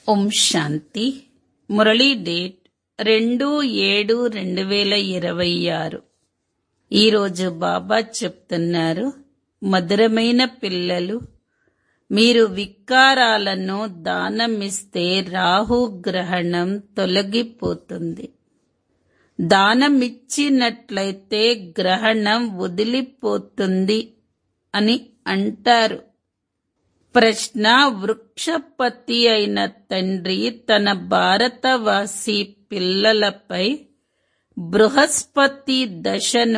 ఓం శాంతి Murali date రెండు ఏడు రెండు వేల ఇరవై ఆరు ఈరోజు బాబా చెప్తున్నారు మధురమైన పిల్లలు మీరు వికారాలను దానమిస్తే రాహు గ్రహణం తొలగిపోతుంది దానమిచ్చినట్లయితే గ్రహణం వదిలిపోతుంది అని అంటారు ప్రశ్న వృక్షపతి అయిన తండ్రి తన భారతవాసి పిల్లలపై బృహస్పతి దశను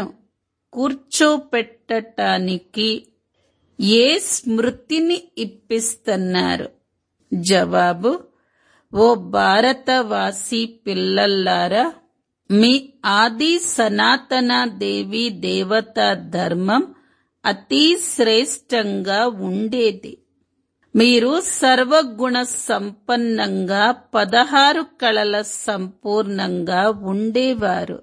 కూర్చోపెట్టటానికి ఏ స్మృతిని ఇప్పిస్తున్నారు జవాబు ఓ భారతవాసి పిల్లల్లారా మీ ఆది సనాతన దేవి దేవతా ధర్మం అతి శ్రేష్టంగా ఉండేది మీరు సర్వగుణ సంపన్నంగా పదహారు కళల సంపూర్ణంగా ఉండేవారు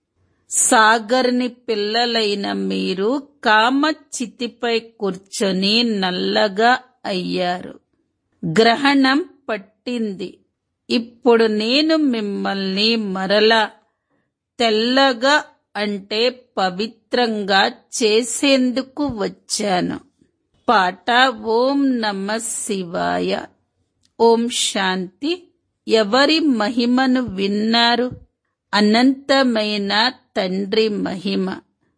సాగర్ని పిల్లలైన మీరు కామ చితిపై కూర్చొని నల్లగా అయ్యారు గ్రహణం పట్టింది ఇప్పుడు నేను మిమ్మల్ని మరలా తెల్లగా అంటే పవిత్రంగా చేసేందుకు వచ్చాను పాట ఓం నమ శివాయ ఓం శాంతి ఎవరి మహిమను విన్నారు అనంతమైన తండ్రి మహిమ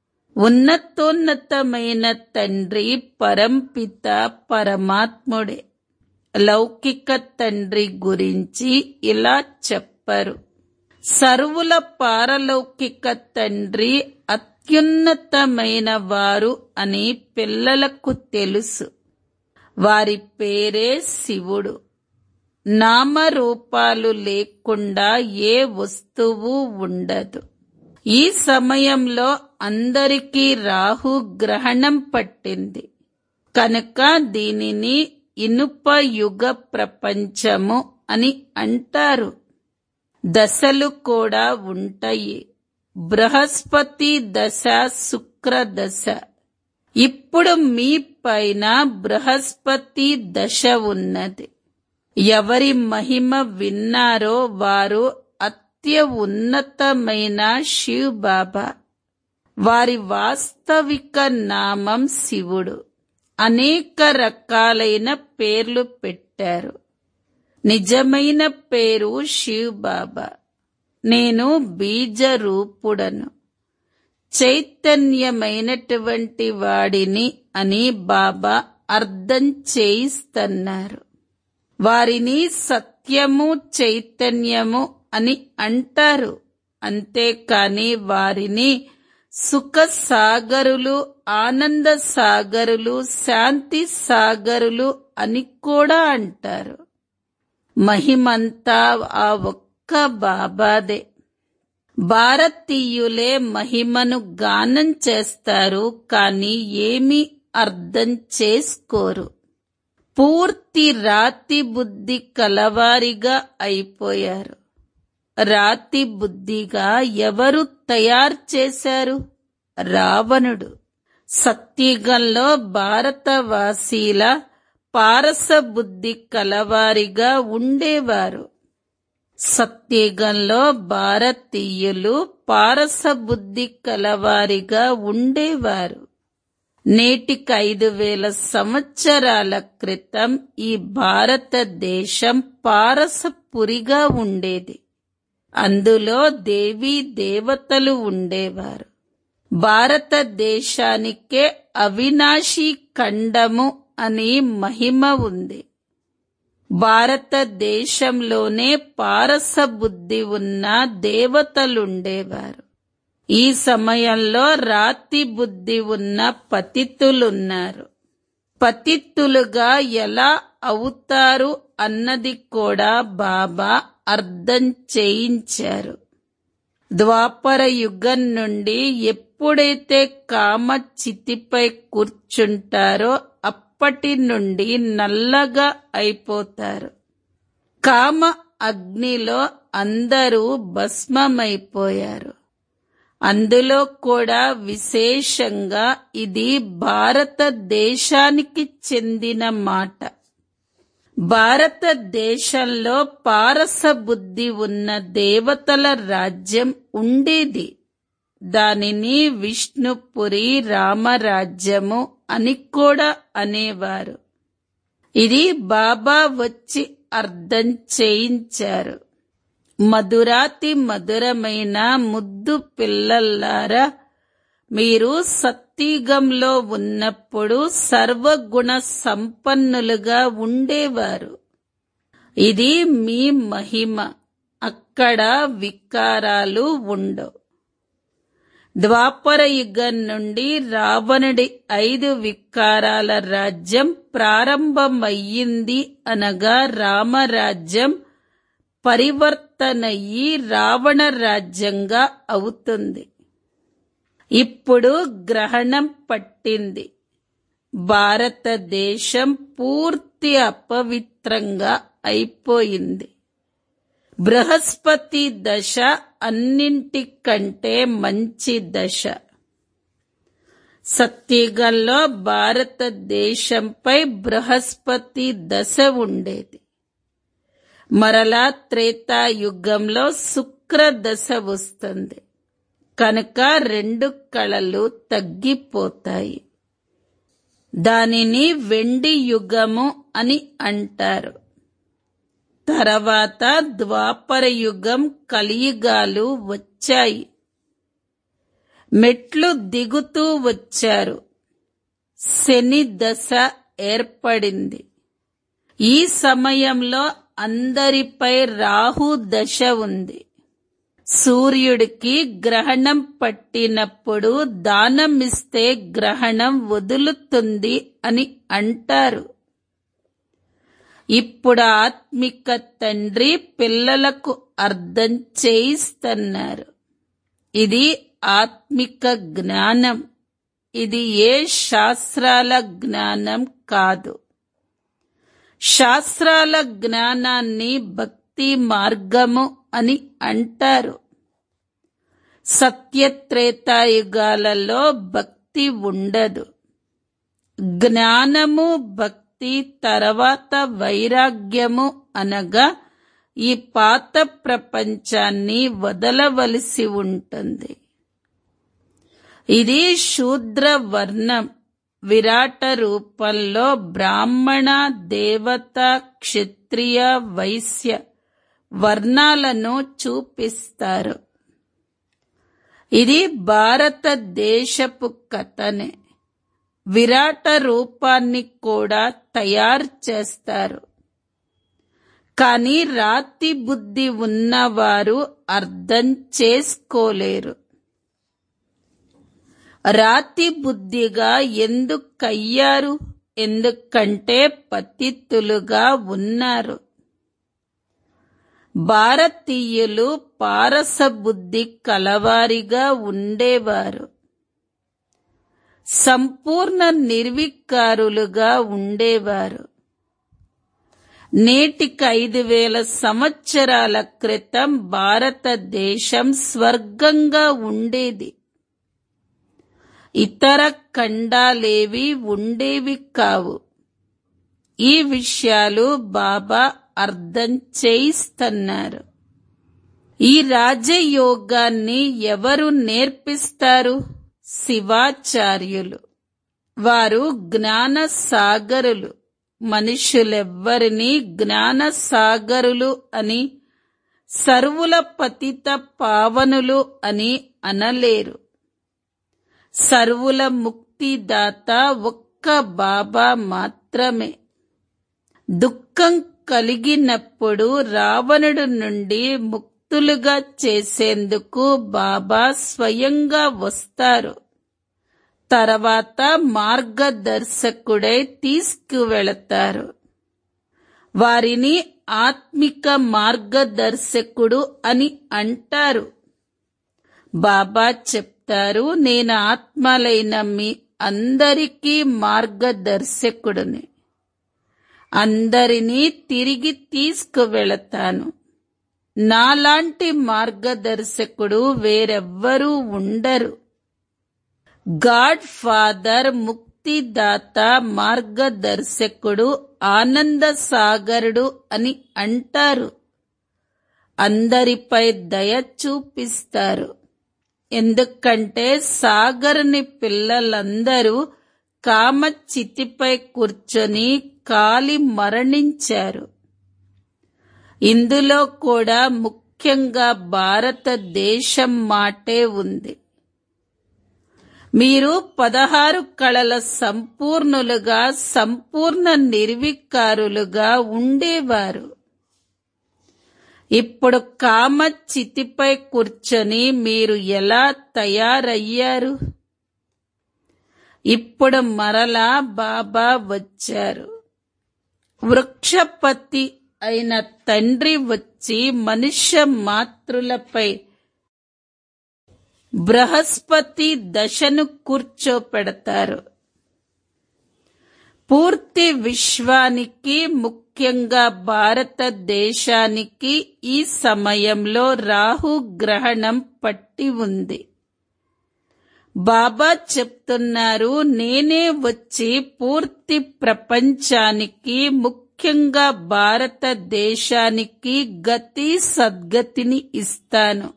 ఉన్నతోన్నతమైన తండ్రి పరంపిత పరమాత్ముడే లౌకిక తండ్రి గురించి ఇలా చెప్పరు సర్వుల పారలౌకిక తండ్రి అత్యున్నతమైన వారు అని పిల్లలకు తెలుసు వారి పేరే శివుడు నామరూపాలు లేకుండా ఏ వస్తువు ఉండదు ఈ సమయంలో అందరికీ రాహు గ్రహణం పట్టింది కనుక దీనిని ఇనుప యుగ ప్రపంచము అని అంటారు దశలు కూడా ఉంటాయి బృహస్పతి దశ శుక్ర దశ ఇప్పుడు మీ పైన బృహస్పతి దశ ఉన్నది ఎవరి మహిమ విన్నారో వారు అత్య ఉన్నతమైన శివ్ బాబా వారి వాస్తవిక నామం శివుడు అనేక రకాలైన పేర్లు పెట్టారు నిజమైన పేరు శివ్ బాబా నేను బీజ రూపుడను చైతన్యమైనటువంటి వాడిని అని బాబా అర్థం చేయిస్తున్నారు వారిని సత్యము చైతన్యము అని అంటారు అంతేకాని వారిని సుఖ సాగరులు ఆనంద సాగరులు శాంతి సాగరులు అని కూడా అంటారు మహిమంతా ఆ ఒక్క బాబాదే భారతీయులే మహిమను గానం చేస్తారు కానీ ఏమీ అర్థం చేసుకోరు పూర్తి రాతి బుద్ధి కలవారిగా అయిపోయారు రాతి బుద్ధిగా ఎవరు తయారు చేశారు రావణుడు సత్యుగంలో భారతవాసీల పారస బుద్ధి కలవారిగా ఉండేవారు సత్యుగంలో భారతీయులు పారస బుద్ధి కలవారిగా ఉండేవారు నేటికి ఐదు వేల సంవత్సరాల క్రితం ఈ భారతదేశం పారసపురిగా ఉండేది అందులో దేవీ దేవతలు ఉండేవారు భారతదేశానికే అవినాశీ ఖండము అని మహిమ ఉంది భారతదేశంలోనే పారస బుద్ధి ఉన్న దేవతలుండేవారు ఈ సమయంలో రాతి బుద్ధి ఉన్న పతితులున్నారు పతిత్తులుగా ఎలా అవుతారు అన్నది కూడా బాబా అర్థం చేయించారు ద్వాపర యుగం నుండి ఎప్పుడైతే కామ చితిపై కూర్చుంటారో అప్పటి నుండి నల్లగా అయిపోతారు కామ అగ్నిలో అందరూ భస్మమైపోయారు అందులో కూడా విశేషంగా ఇది భారతదేశానికి చెందిన మాట భారతదేశంలో పారస బుద్ధి ఉన్న దేవతల రాజ్యం ఉండేది దానిని విష్ణుపురి రామరాజ్యము అని కూడా అనేవారు ఇది బాబా వచ్చి అర్థం చేయించారు మధురాతి మధురమైన ముద్దు పిల్లల్లారా మీరు సత్యుగంలో ఉన్నప్పుడు సర్వగుణ సంపన్నులుగా ఉండేవారు ఇది మీ మహిమ అక్కడ వికారాలు ఉండవు ద్వాపర యుగం నుండి రావణుడి ఐదు వికారాల రాజ్యం ప్రారంభమయ్యింది అనగా రామరాజ్యం పరివర్తనయ్యి రావణ రాజ్యంగా అవుతుంది ఇప్పుడు గ్రహణం పట్టింది భారతదేశం పూర్తి అపవిత్రంగా అయిపోయింది బృహస్పతి దశ అన్నింటికంటే మంచి దశ సత్యుగంలో భారతదేశంపై బృహస్పతి దశ ఉండేది మరలా త్రేతాయుగంలో శుక్ర దశ వస్తుంది కనుక రెండు కళలు తగ్గిపోతాయి దానిని వెండి యుగము అని అంటారు తర్వాత ద్వాపర యుగం కలియుగాలు వచ్చాయి మెట్లు దిగుతూ వచ్చారు శని దశ ఏర్పడింది ఈ సమయంలో అందరిపై రాహు దశ ఉంది సూర్యుడికి గ్రహణం పట్టినప్పుడు దానమిస్తే గ్రహణం వదులుతుంది అని అంటారు ఇప్పుడు ఆత్మిక తండ్రి పిల్లలకు అర్థం చేయిస్తున్నారు ఇది ఆత్మిక జ్ఞానం ఇది ఏ శాస్త్రాల జ్ఞానం కాదు శాస్త్రాల జ్ఞానాన్ని భక్తి మార్గము అని అంటారు సత్యత్రేతాయుగాలలో భక్తి ఉండదు జ్ఞానము భక్తి తర్వాత వైరాగ్యము అనగా ఈ పాత ప్రపంచాన్ని వదలవలసి ఉంటుంది ఇది శూద్ర వర్ణం విరాట రూపంలో బ్రాహ్మణ దేవత క్షత్రియ వైశ్య వర్ణాలను చూపిస్తారు ఇది భారతదేశపు కథనే విరాట రూపాన్ని కూడా తయారు చేస్తారు కానీ రాతి బుద్ధి ఉన్నవారు అర్థం చేసుకోలేరు రాతి బుద్ధిగా ఎందుకయ్యారు ఎందుకంటే పతితులుగా ఉన్నారు భారతీయులు పారస బుద్ధి కలవారిగా ఉండేవారు సంపూర్ణ నిర్వికారులుగా ఉండేవారు నేటికి ఐదు వేల సంవత్సరాల క్రితం భారతదేశం స్వర్గంగా ఉండేది ఇతర ఖండాలేవి ఉండేవి కావు ఈ విషయాలు బాబా అర్థం చేయిస్తున్నారు ఈ రాజయోగాన్ని ఎవరు నేర్పిస్తారు శివాచార్యులు వారు జ్ఞాన సాగరులు మనుషులెవ్వరినీ జ్ఞాన సాగరులు అని సర్వుల పతిత పావనులు అని అనలేరు సర్వుల ముక్తిదాత ఒక్క బాబా మాత్రమే దుఃఖం కలిగినప్పుడు రావణుడు నుండి ముక్తులుగా చేసేందుకు బాబా స్వయంగా వస్తారు తర్వాత మార్గదర్శకుడై తీసుకువెళతారు వారిని ఆత్మిక మార్గదర్శకుడు అని అంటారు బాబా చెప్తారు నేను ఆత్మలైన మీ అందరికీ మార్గదర్శకుడిని అందరినీ తిరిగి తీసుకువెళతాను నాలాంటి మార్గదర్శకుడు వేరెవ్వరూ ఉండరు గాడ్ ఫాదర్ ముక్తి ముక్తిదాత మార్గదర్శకుడు ఆనంద సాగరుడు అని అంటారు అందరిపై దయ చూపిస్తారు ఎందుకంటే సాగరుని పిల్లలందరూ కామచితిపై కూర్చొని కాలి మరణించారు ఇందులో కూడా ముఖ్యంగా భారతదేశం మాటే ఉంది మీరు పదహారు కళల సంపూర్ణులుగా సంపూర్ణ నిర్వికారులుగా ఉండేవారు ఇప్పుడు కామ చితిపై కూర్చొని మీరు ఎలా తయారయ్యారు ఇప్పుడు మరలా బాబా వచ్చారు వృక్షపతి అయిన తండ్రి వచ్చి మనుష్య మాతృలపై బృహస్పతి దశను కూర్చోపెడతారు పూర్తి విశ్వానికి ముఖ్యంగా భారతదేశానికి ఈ సమయంలో రాహు గ్రహణం పట్టి ఉంది బాబా చెప్తున్నారు నేనే వచ్చి పూర్తి ప్రపంచానికి ముఖ్యంగా భారతదేశానికి గతి సద్గతిని ఇస్తాను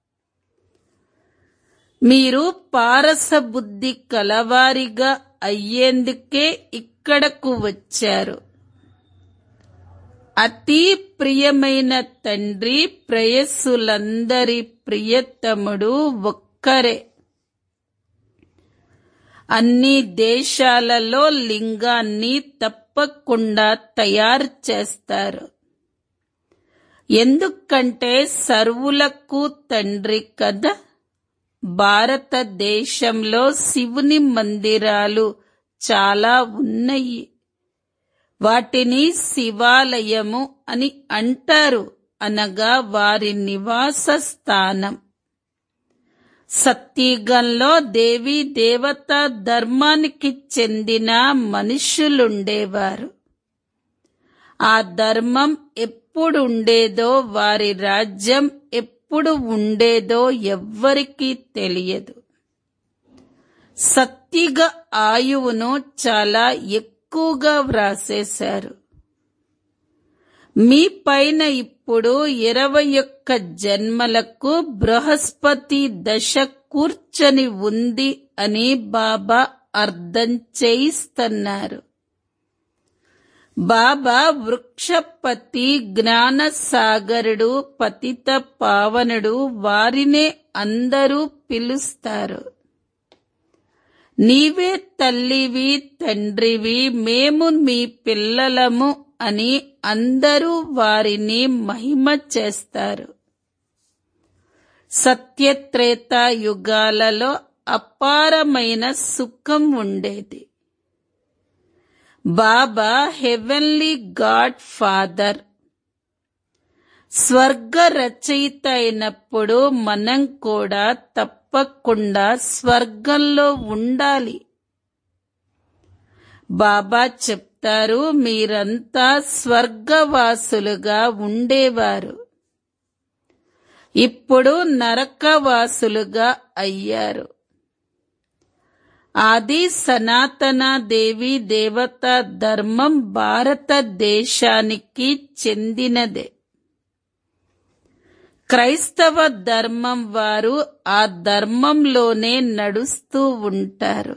మీరు పారసబుద్ధి కలవారిగా అయ్యేందుకే ఇక్కడకు వచ్చారు అతి ప్రియమైన తండ్రి ప్రేయస్సులందరి ప్రియతముడు ఒక్కరే అన్ని దేశాలలో లింగాన్ని తప్పకుండా తయారు చేస్తారు ఎందుకంటే సర్వులకు తండ్రి కదా భారతదేశంలో శివుని మందిరాలు చాలా ఉన్నాయి వాటిని శివాలయము అని అంటారు అనగా వారి నివాస స్థానం సత్యగంలో దేవీ దేవత ధర్మానికి చెందిన మనుష్యులుండేవారు ఆ ధర్మం ఎప్పుడు ఉండేదో వారి రాజ్యం ఎప్పుడు ఉండేదో ఎవ్వరికీ తెలియదు సత్తిగ ఆయువును చాలా ఎక్కువగా వ్రాసేశారు మీ పైన ఇప్పుడు ఇరవై ఒక్క జన్మలకు బృహస్పతి దశ కూర్చొని ఉంది అని బాబా అర్థం చేయిస్తున్నారు బాబా వృక్షపతి జ్ఞానసాగరుడు పతిత పావనుడు వారినే అందరూ పిలుస్తారు నీవే తల్లివి తండ్రివి మేము మీ పిల్లలము అని అందరూ వారిని మహిమ చేస్తారు సత్యత్రేత యుగాలలో అపారమైన సుఖం ఉండేది బాబా హెవెన్లీ గాడ్ ఫాదర్ స్వర్గ రచయిత అయినప్పుడు మనం కూడా తప్పకుండా స్వర్గంలో ఉండాలి బాబా చెప్తారు మీరంతా స్వర్గవాసులుగా ఉండేవారు ఇప్పుడు నరకవాసులుగా అయ్యారు ఆది సనాతన దేవి దేవత ధర్మం భారతదేశానికి చెందినదే క్రైస్తవ ధర్మం వారు ఆ ధర్మంలోనే నడుస్తూ ఉంటారు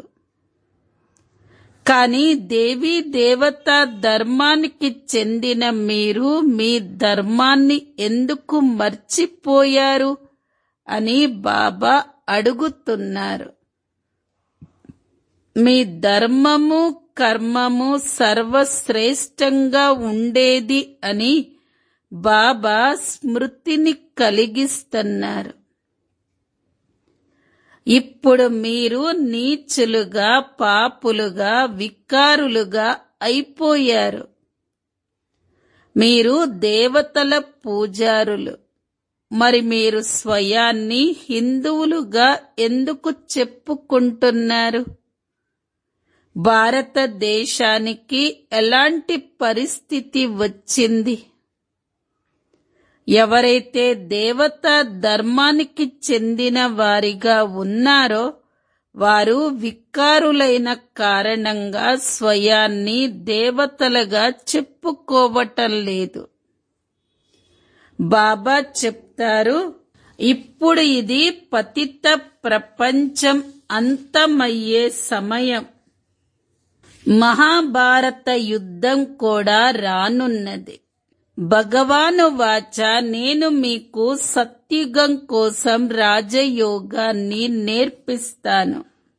కానీ దేవీ దేవత ధర్మానికి చెందిన మీరు మీ ధర్మాన్ని ఎందుకు మర్చిపోయారు అని బాబా అడుగుతున్నారు మీ ధర్మము కర్మము సర్వశ్రేష్టంగా ఉండేది అని బాబా స్మృతిని కలిగిస్తున్నారు ఇప్పుడు మీరు నీచులుగా పాపులుగా వికారులుగా అయిపోయారు మీరు దేవతల పూజారులు మరి మీరు స్వయాన్ని హిందువులుగా ఎందుకు చెప్పుకుంటున్నారు భారతదేశానికి ఎలాంటి పరిస్థితి వచ్చింది ఎవరైతే దేవతా ధర్మానికి చెందిన వారిగా ఉన్నారో వారు వికారులైన కారణంగా స్వయాన్ని దేవతలుగా చెప్పుకోవటం లేదు బాబా చెప్తారు ఇప్పుడు ఇది పతిత ప్రపంచం అంతమయ్యే సమయం మహాభారత యుద్ధం కూడా రానున్నది భగవాను వాచ నేను మీకు సత్యుగం కోసం రాజయోగాన్ని నేర్పిస్తాను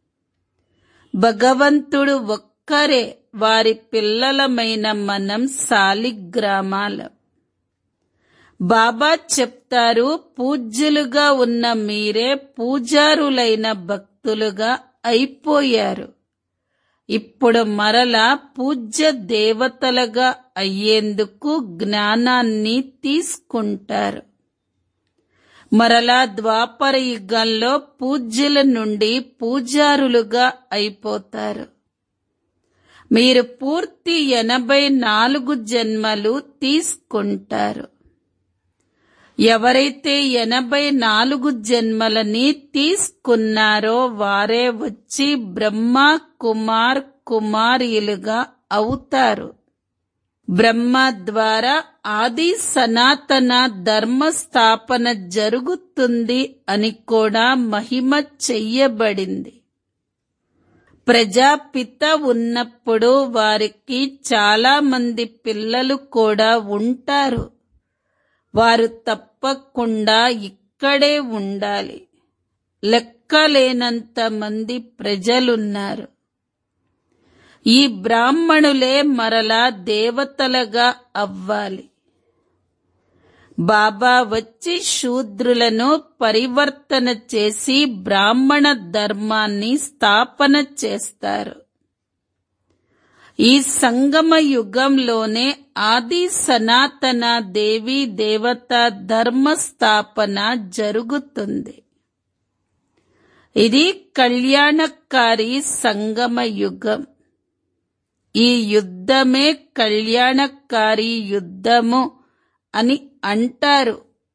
భగవంతుడు ఒక్కరే వారి పిల్లలమైన మనం సాలిగ్రామాలం బాబా చెప్తారు పూజ్యులుగా ఉన్న మీరే పూజారులైన భక్తులుగా అయిపోయారు ఇప్పుడు మరలా పూజ్య దేవతలుగా అయ్యేందుకు జ్ఞానాన్ని తీసుకుంటారు మరలా ద్వాపర యుగంలో పూజ్యుల నుండి పూజారులుగా అయిపోతారు మీరు పూర్తి ఎనభై నాలుగు జన్మలు తీసుకుంటారు ఎవరైతే ఎనభై నాలుగు జన్మలని తీసుకున్నారో వారే వచ్చి బ్రహ్మ కుమార్ కుమారీలుగా అవుతారు బ్రహ్మ ద్వారా ఆది సనాతన ధర్మ స్థాపన జరుగుతుంది అని కూడా మహిమ చెయ్యబడింది ప్రజాపిత ఉన్నప్పుడు వారికి చాలా మంది పిల్లలు కూడా ఉంటారు వారు తప్పకుండా ఇక్కడే ఉండాలి లెక్కలేనంత మంది ప్రజలున్నారు ఈ బ్రాహ్మణులే మరలా దేవతలుగా అవ్వాలి బాబా వచ్చి శూద్రులను పరివర్తన చేసి బ్రాహ్మణ ధర్మాన్ని స్థాపన చేస్తారు ఈ సంగమ యుగంలోనే ఆది సనాతన దేవి దేవత ధర్మ స్థాపన జరుగుతుంది ఇది కళ్యాణకారి సంగమ యుగం ఈ యుద్ధమే కళ్యాణకారి యుద్ధము అని అంటారు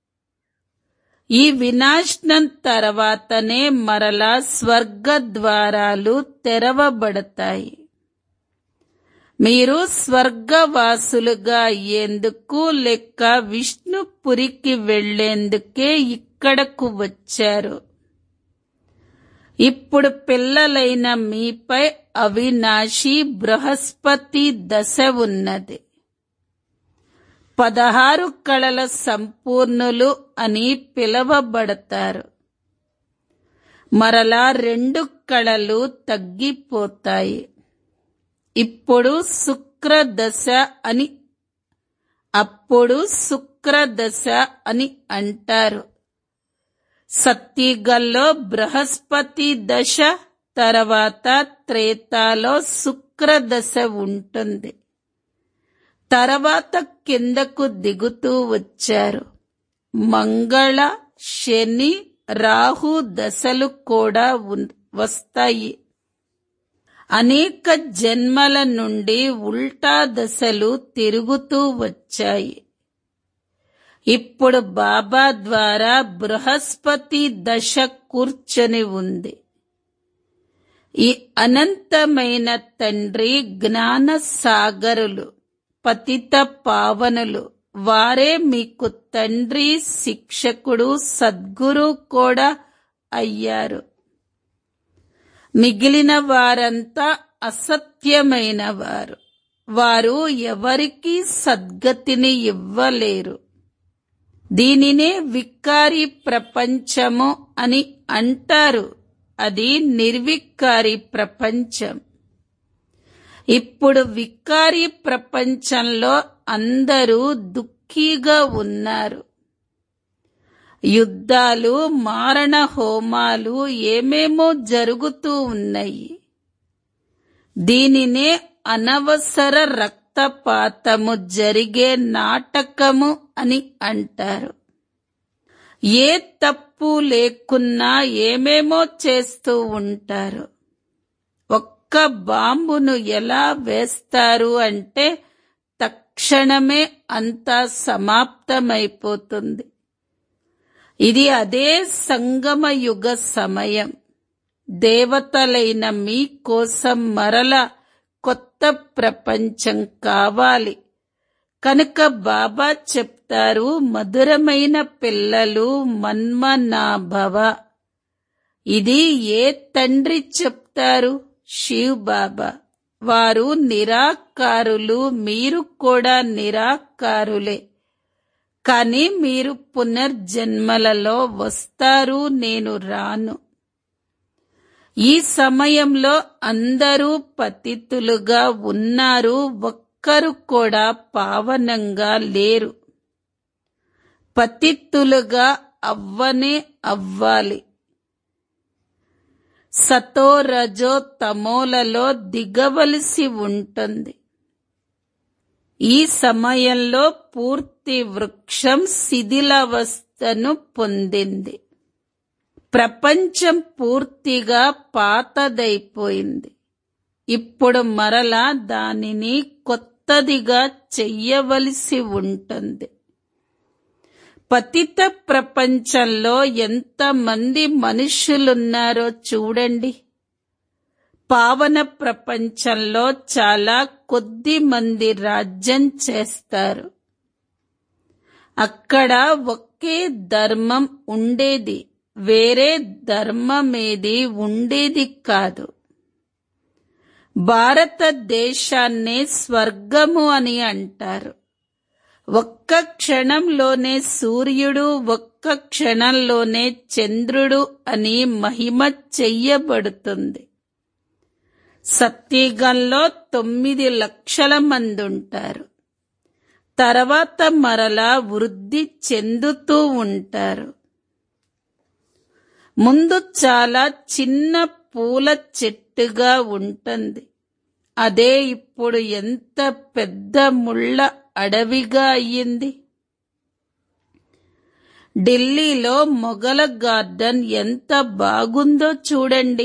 ఈ వినాశనం తర్వాతనే మరలా స్వర్గ ద్వారాలు తెరవబడతాయి మీరు స్వర్గవాసులుగా అయ్యేందుకు లెక్క విష్ణుపురికి వెళ్లేందుకే ఇక్కడకు వచ్చారు ఇప్పుడు పిల్లలైన మీపై అవినాశి బృహస్పతి దశ ఉన్నది పదహారు కళల సంపూర్ణులు అని పిలవబడతారు మరలా రెండు కళలు తగ్గిపోతాయి ఇప్పుడు శుక్రదశ అని అప్పుడు శుక్రదశ అని అంటారు సత్తిగల్లో బృహస్పతి దశ తర్వాత త్రేతాలో శుక్రదశ ఉంటుంది తర్వాత కిందకు దిగుతూ వచ్చారు మంగళ శని రాహు దశలు కూడా ఉన్- వస్తాయి అనేక జన్మల నుండి ఉల్టా దశలు తిరుగుతూ వచ్చాయి ఇప్పుడు బాబా ద్వారా బృహస్పతి దశ కూర్చొని ఉంది ఈ అనంతమైన తండ్రి జ్ఞాన సాగరులు పతిత పావనులు వారే మీకు తండ్రి శిక్షకుడు సద్గురు కూడా అయ్యారు మిగిలిన వారంతా అసత్యమైన వారు వారు ఎవరికీ సద్గతిని ఇవ్వలేరు దీనినే వికారి ప్రపంచము అని అంటారు అది నిర్వికారి ప్రపంచం ఇప్పుడు వికారి ప్రపంచంలో అందరూ దుఃఖీగా ఉన్నారు యుద్ధాలు మారణ హోమాలు ఏమేమో జరుగుతూ ఉన్నాయి దీనినే అనవసర రక్తపాతము జరిగే నాటకము అని అంటారు ఏ తప్పు లేకున్నా ఏమేమో చేస్తూ ఉంటారు ఒక్క బాంబును ఎలా వేస్తారు అంటే తక్షణమే అంతా సమాప్తమైపోతుంది ఇది అదే సంగమ యుగ సమయం దేవతలైన మీ కోసం మరల కొత్త ప్రపంచం కావాలి కనుక బాబా చెప్తారు మధురమైన పిల్లలు మన్మనాభవ ఇది ఏ తండ్రి చెప్తారు శివ్ బాబా వారు నిరాకారులు మీరు కూడా నిరాకారులే కానీ మీరు పునర్జన్మలలో వస్తారు నేను రాను ఈ సమయంలో అందరూ పతితులుగా ఉన్నారు ఒక్కరు కూడా పావనంగా లేరు పతిత్తులుగా అవ్వనే అవ్వాలి సతో రజో తమోలలో దిగవలసి ఉంటుంది ఈ సమయంలో పూర్తి వృక్షం శిథిలావస్థను పొందింది ప్రపంచం పూర్తిగా పాతదైపోయింది ఇప్పుడు మరలా దానిని కొత్తదిగా చెయ్యవలసి ఉంటుంది పతిత ప్రపంచంలో ఎంతమంది మనుషులున్నారో చూడండి పావన ప్రపంచంలో చాలా కొద్ది మంది రాజ్యం చేస్తారు అక్కడ ఒకే ధర్మం ఉండేది వేరే ధర్మమేది ఉండేది కాదు భారతదేశాన్నే స్వర్గము అని అంటారు ఒక్క క్షణంలోనే సూర్యుడు ఒక్క క్షణంలోనే చంద్రుడు అని మహిమ చెయ్యబడుతుంది సత్యగంలో తొమ్మిది లక్షల మంది ఉంటారు తర్వాత మరలా వృద్ధి చెందుతూ ఉంటారు ముందు చాలా చిన్న పూల చెట్టుగా ఉంటుంది అదే ఇప్పుడు ఎంత పెద్ద ముళ్ళ అడవిగా అయ్యింది ఢిల్లీలో మొగల గార్డెన్ ఎంత బాగుందో చూడండి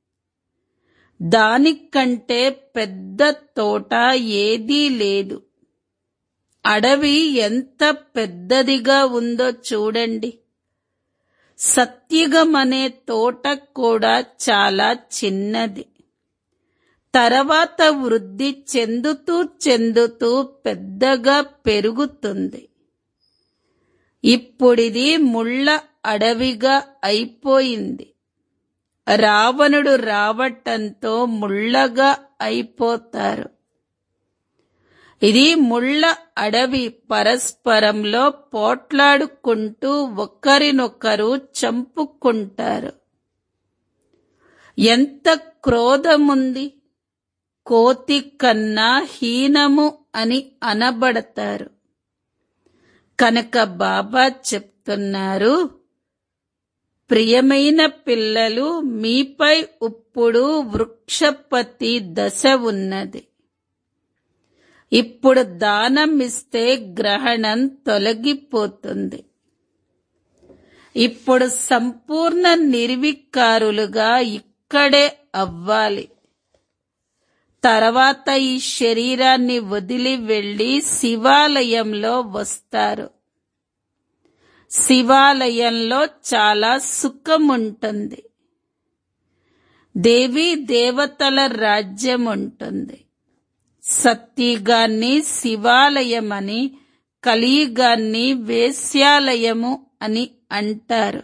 దానికంటే పెద్ద తోట ఏదీ లేదు అడవి ఎంత పెద్దదిగా ఉందో చూడండి సత్యుగం అనే తోట కూడా చాలా చిన్నది తర్వాత వృద్ధి చెందుతూ చెందుతూ పెద్దగా పెరుగుతుంది ఇప్పుడిది ముళ్ళ అడవిగా అయిపోయింది రావణుడు రావటంతో ముళ్ళగా అయిపోతారు ఇది ముళ్ళ అడవి పరస్పరంలో పోట్లాడుకుంటూ ఒకరినొకరు చంపుకుంటారు ఎంత క్రోధముంది కోతి కన్నా హీనము అని అనబడతారు కనుక బాబా చెప్తున్నారు ప్రియమైన పిల్లలు మీపై ఇప్పుడు వృక్షపతి దశ ఉన్నది ఇప్పుడు దానం ఇస్తే గ్రహణం తొలగిపోతుంది ఇప్పుడు సంపూర్ణ నిర్వికారులుగా ఇక్కడే అవ్వాలి తర్వాత ఈ శరీరాన్ని వదిలి వెళ్లి శివాలయంలో వస్తారు శివాలయంలో చాలా సుఖం ఉంటుంది దేవీ దేవతల రాజ్యం ఉంటుంది సత్యగాన్ని శివాలయమని కలియుగాన్ని వేశ్యాలయము అని అంటారు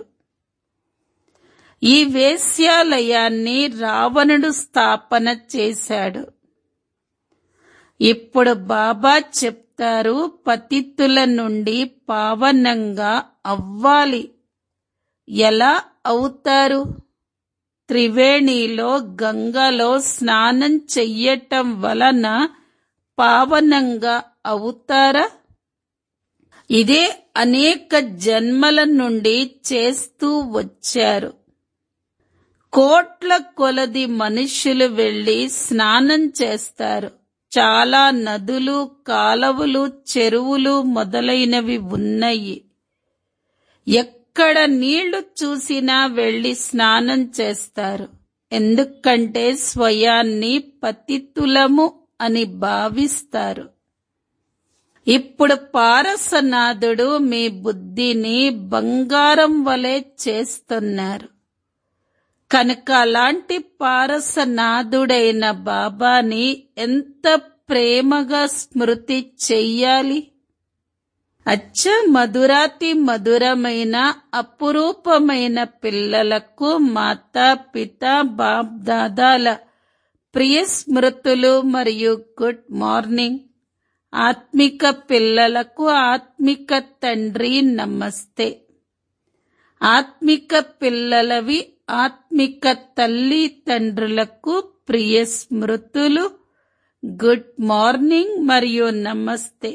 ఈ వేశ్యాలయాన్ని రావణుడు స్థాపన చేశాడు ఇప్పుడు బాబా చెప్తారు పతితుల నుండి పావనంగా అవ్వాలి ఎలా అవుతారు త్రివేణిలో గంగలో స్నానం చెయ్యటం వలన పావనంగా అవుతారా ఇదే అనేక జన్మల నుండి చేస్తూ వచ్చారు కోట్ల కొలది మనుషులు వెళ్లి స్నానం చేస్తారు చాలా నదులు కాలవలు చెరువులు మొదలైనవి ఉన్నాయి ఎక్కడ నీళ్లు చూసినా వెళ్లి స్నానం చేస్తారు ఎందుకంటే స్వయాన్ని పతితులము అని భావిస్తారు ఇప్పుడు పారసనాథుడు మీ బుద్ధిని బంగారం వలె చేస్తున్నారు కనుక అలాంటి పారసనాథుడైన బాబాని ఎంత ప్రేమగా స్మృతి చెయ్యాలి అచ్చ మధురాతి మధురమైన అపురూపమైన పిల్లలకు మాతా పిత బాప్ దాదాల ప్రియ స్మృతులు మరియు గుడ్ మార్నింగ్ ఆత్మిక పిల్లలకు ఆత్మిక తండ్రి నమస్తే ఆత్మిక పిల్లలవి ఆత్మిక తల్లి తండ్రులకు ప్రియ స్మృతులు గుడ్ మార్నింగ్ మరియు నమస్తే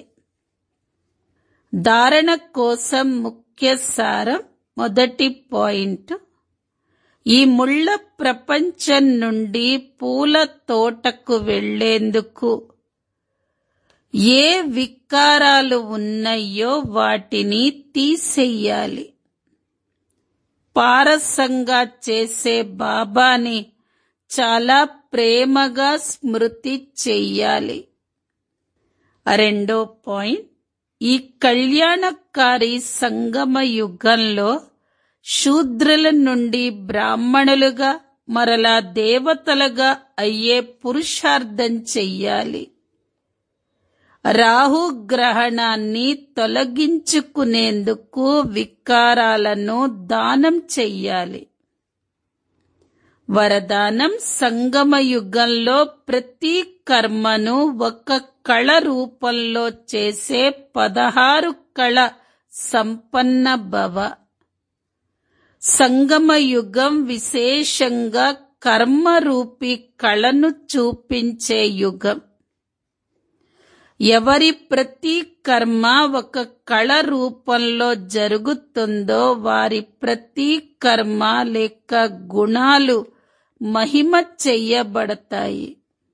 ధారణ కోసం ముఖ్య సారం మొదటి పాయింట్ ఈ ముళ్ళ ప్రపంచం నుండి పూల తోటకు వెళ్లేందుకు ఏ వికారాలు ఉన్నాయో వాటిని తీసేయాలి పారసంగా చేసే బాబాని చాలా ప్రేమగా స్మృతి చెయ్యాలి రెండో పాయింట్ ఈ కళ్యాణకారి సంగమ యుగంలో శూద్రుల నుండి బ్రాహ్మణులుగా మరలా దేవతలుగా అయ్యే పురుషార్థం చెయ్యాలి రాహు గ్రహణాన్ని తొలగించుకునేందుకు వికారాలను దానం చెయ్యాలి వరదానం సంగమ యుగంలో ప్రతి కర్మను ఒక కళ రూపంలో చేసే పదహారు కళ సంపన్న భవ సంగమ యుగం విశేషంగా కర్మరూపి కళను చూపించే యుగం ఎవరి ప్రతి కర్మ ఒక కళ రూపంలో జరుగుతుందో వారి ప్రతి కర్మ లేక గుణాలు మహిమ చెయ్యబడతాయి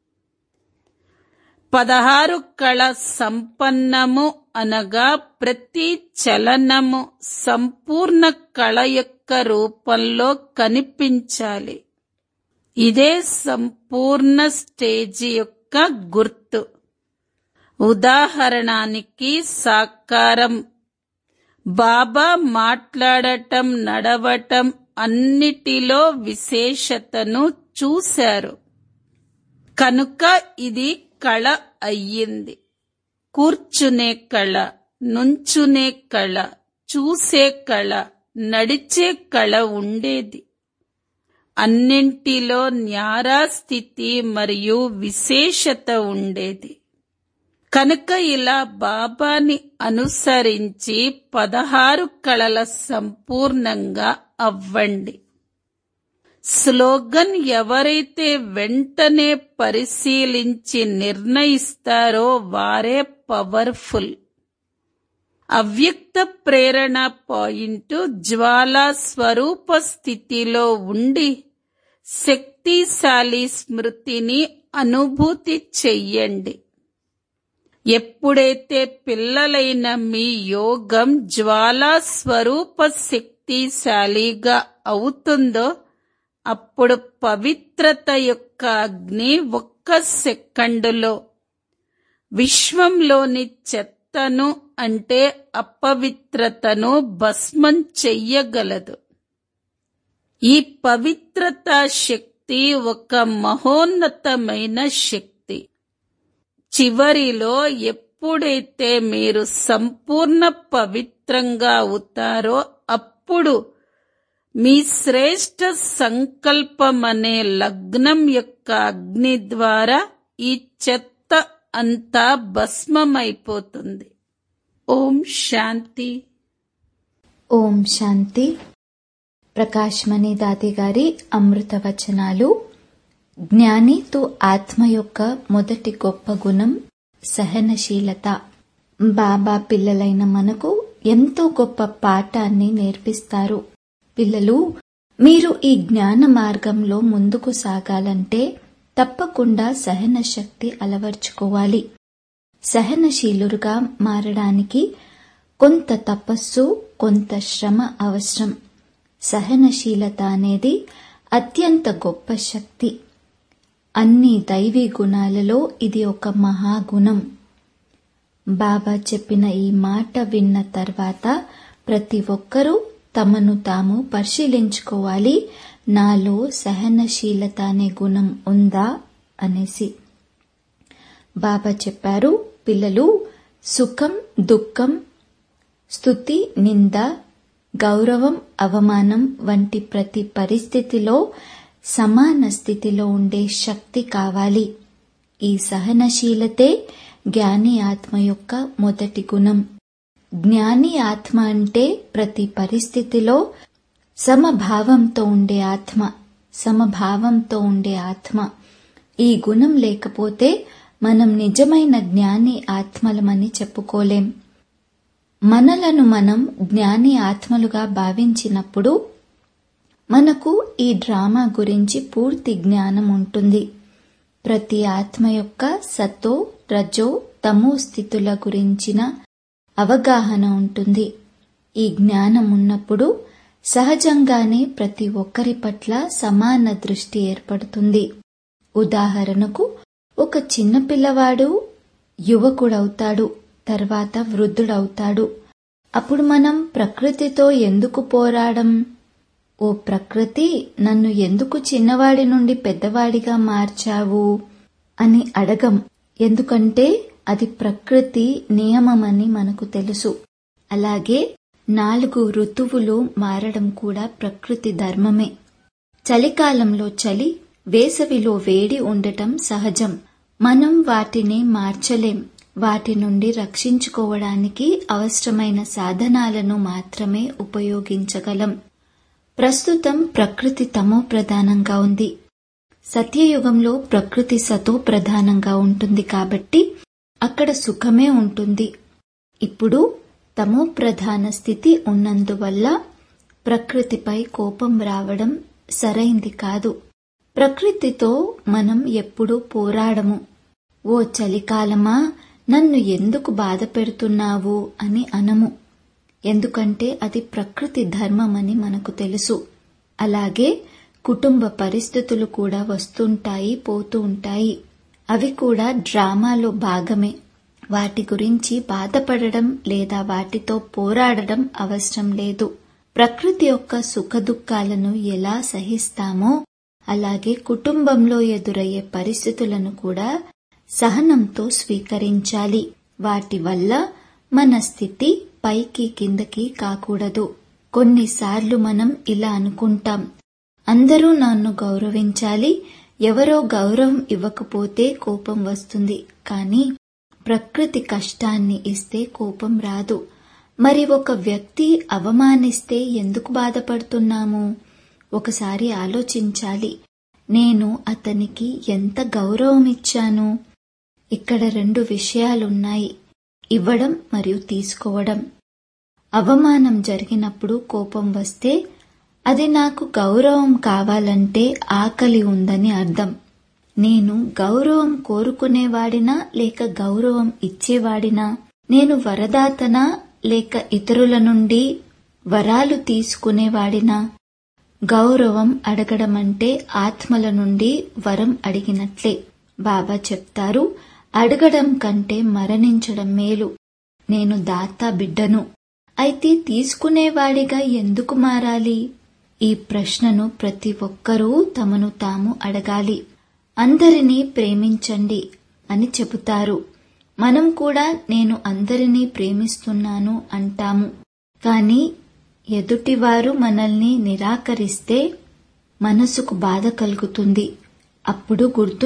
పదహారు కళ సంపన్నము అనగా ప్రతి చలనము సంపూర్ణ కళ యొక్క రూపంలో కనిపించాలి ఇదే సంపూర్ణ స్టేజి యొక్క గుర్తు ఉదాహరణానికి సాకారం బాబా మాట్లాడటం నడవటం అన్నిటిలో విశేషతను చూశారు కనుక ఇది కళ అయ్యింది కూర్చునే కళ నుంచునే కళ చూసే కళ నడిచే కళ ఉండేది అన్నింటిలో న్యారా స్థితి మరియు విశేషత ఉండేది కనుక ఇలా బాబాని అనుసరించి పదహారు కళల సంపూర్ణంగా అవ్వండి స్లోగన్ ఎవరైతే వెంటనే పరిశీలించి నిర్ణయిస్తారో వారే పవర్ఫుల్ అవ్యక్త ప్రేరణ పాయింట్ జ్వాలా స్వరూప స్థితిలో ఉండి శక్తిశాలి స్మృతిని అనుభూతి చెయ్యండి ఎప్పుడైతే పిల్లలైన మీ యోగం జ్వాలా స్వరూప శక్తిశాలిగా అవుతుందో అప్పుడు పవిత్రత యొక్క అగ్ని ఒక్క సెకండులో విశ్వంలోని చెత్తను అంటే అపవిత్రతను భస్మం చెయ్యగలదు ఈ పవిత్రత శక్తి ఒక మహోన్నతమైన శక్తి చివరిలో ఎప్పుడైతే మీరు సంపూర్ణ పవిత్రంగా అవుతారో అప్పుడు మీ శ్రేష్ట సంకల్పం అనే లగ్నం యొక్క అగ్ని ద్వారా ఈ చెత్త అంతా భస్మమైపోతుంది ఓం శాంతి ఓం శాంతి ప్రకాశ్మణి దాది గారి అమృత వచనాలు జ్ఞానితో ఆత్మ యొక్క మొదటి గొప్ప గుణం సహనశీలత బాబా పిల్లలైన మనకు ఎంతో గొప్ప పాఠాన్ని నేర్పిస్తారు పిల్లలు మీరు ఈ జ్ఞాన మార్గంలో ముందుకు సాగాలంటే తప్పకుండా సహన శక్తి అలవర్చుకోవాలి సహనశీలురుగా మారడానికి కొంత తపస్సు కొంత శ్రమ అవసరం సహనశీలత అనేది అత్యంత గొప్ప శక్తి అన్ని దైవీ గుణాలలో ఇది ఒక మహాగుణం బాబా చెప్పిన ఈ మాట విన్న తర్వాత ప్రతి ఒక్కరూ తమను తాము పరిశీలించుకోవాలి నాలో సహనశీలత అనే గుణం ఉందా అనేసి బాబా చెప్పారు పిల్లలు సుఖం దుఃఖం స్తుతి నింద గౌరవం అవమానం వంటి ప్రతి పరిస్థితిలో సమాన స్థితిలో ఉండే శక్తి కావాలి ఈ సహనశీలతే జ్ఞాని ఆత్మ యొక్క మొదటి గుణం జ్ఞాని ఆత్మ అంటే ప్రతి పరిస్థితిలో సమభావంతో ఉండే ఆత్మ సమభావంతో ఉండే ఆత్మ ఈ గుణం లేకపోతే మనం నిజమైన జ్ఞాని ఆత్మలమని చెప్పుకోలేం మనలను మనం జ్ఞాని ఆత్మలుగా భావించినప్పుడు మనకు ఈ డ్రామా గురించి పూర్తి జ్ఞానం ఉంటుంది ప్రతి ఆత్మ యొక్క సతో రజో తమో స్థితుల గురించిన అవగాహన ఉంటుంది ఈ జ్ఞానం ఉన్నప్పుడు సహజంగానే ప్రతి ఒక్కరి పట్ల సమాన దృష్టి ఏర్పడుతుంది ఉదాహరణకు ఒక చిన్న పిల్లవాడు యువకుడవుతాడు తర్వాత వృద్ధుడవుతాడు అప్పుడు మనం ప్రకృతితో ఎందుకు పోరాడం ఓ ప్రకృతి నన్ను ఎందుకు చిన్నవాడి నుండి పెద్దవాడిగా మార్చావు అని అడగం ఎందుకంటే అది ప్రకృతి నియమమని మనకు తెలుసు అలాగే నాలుగు ఋతువులు మారడం కూడా ప్రకృతి ధర్మమే చలికాలంలో చలి వేసవిలో వేడి ఉండటం సహజం మనం వాటిని మార్చలేం వాటి నుండి రక్షించుకోవడానికి అవసరమైన సాధనాలను మాత్రమే ఉపయోగించగలం ప్రస్తుతం ప్రకృతి తమో ప్రధానంగా ఉంది సత్యయుగంలో ప్రకృతి సతో ప్రధానంగా ఉంటుంది కాబట్టి అక్కడ సుఖమే ఉంటుంది ఇప్పుడు తమో ప్రధాన స్థితి ఉన్నందువల్ల ప్రకృతిపై కోపం రావడం సరైంది కాదు ప్రకృతితో మనం ఎప్పుడూ పోరాడము ఓ చలికాలమా నన్ను ఎందుకు బాధ పెడుతున్నావు అని అనము ఎందుకంటే అది ప్రకృతి ధర్మమని మనకు తెలుసు అలాగే కుటుంబ పరిస్థితులు కూడా వస్తుంటాయి పోతూ ఉంటాయి అవి కూడా డ్రామాలో భాగమే వాటి గురించి బాధపడడం లేదా వాటితో పోరాడడం అవసరం లేదు ప్రకృతి యొక్క సుఖదుఖాలను ఎలా సహిస్తామో అలాగే కుటుంబంలో ఎదురయ్యే పరిస్థితులను కూడా సహనంతో స్వీకరించాలి వాటి వల్ల మన స్థితి పైకి కిందకి కాకూడదు కొన్నిసార్లు మనం ఇలా అనుకుంటాం అందరూ నన్ను గౌరవించాలి ఎవరో గౌరవం ఇవ్వకపోతే కోపం వస్తుంది కానీ ప్రకృతి కష్టాన్ని ఇస్తే కోపం రాదు మరి ఒక వ్యక్తి అవమానిస్తే ఎందుకు బాధపడుతున్నాము ఒకసారి ఆలోచించాలి నేను అతనికి ఎంత గౌరవం ఇచ్చాను ఇక్కడ రెండు విషయాలున్నాయి ఇవ్వడం మరియు తీసుకోవడం అవమానం జరిగినప్పుడు కోపం వస్తే అది నాకు గౌరవం కావాలంటే ఆకలి ఉందని అర్థం నేను గౌరవం కోరుకునేవాడినా లేక గౌరవం ఇచ్చేవాడినా నేను వరదాతనా లేక ఇతరుల నుండి వరాలు తీసుకునేవాడినా గౌరవం అడగడం అంటే ఆత్మల నుండి వరం అడిగినట్లే బాబా చెప్తారు అడగడం కంటే మరణించడం మేలు నేను దాత బిడ్డను అయితే తీసుకునేవాడిగా ఎందుకు మారాలి ఈ ప్రశ్నను ప్రతి ఒక్కరూ తమను తాము అడగాలి అందరినీ ప్రేమించండి అని చెబుతారు మనం కూడా నేను అందరినీ ప్రేమిస్తున్నాను అంటాము కానీ ఎదుటివారు మనల్ని నిరాకరిస్తే మనసుకు బాధ కలుగుతుంది అప్పుడు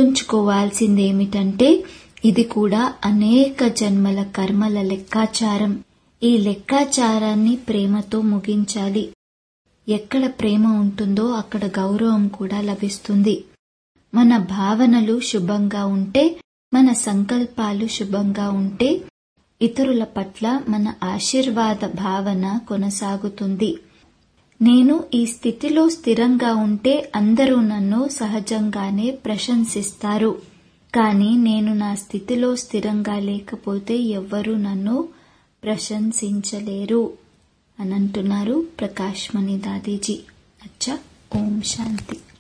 గుర్తుంచుకోవాల్సిందేమిటంటే ఇది కూడా అనేక జన్మల కర్మల లెక్కాచారం ఈ లెక్కాచారాన్ని ప్రేమతో ముగించాలి ఎక్కడ ప్రేమ ఉంటుందో అక్కడ గౌరవం కూడా లభిస్తుంది మన భావనలు శుభంగా ఉంటే మన సంకల్పాలు శుభంగా ఉంటే ఇతరుల పట్ల మన ఆశీర్వాద భావన కొనసాగుతుంది నేను ఈ స్థితిలో స్థిరంగా ఉంటే అందరూ నన్ను సహజంగానే ప్రశంసిస్తారు కానీ నేను నా స్థితిలో స్థిరంగా లేకపోతే ఎవ్వరూ నన్ను ప్రశంసించలేరు అని అంటున్నారు ప్రకాష్ మణి దాదీజీ అచ్చా ఓం శాంతి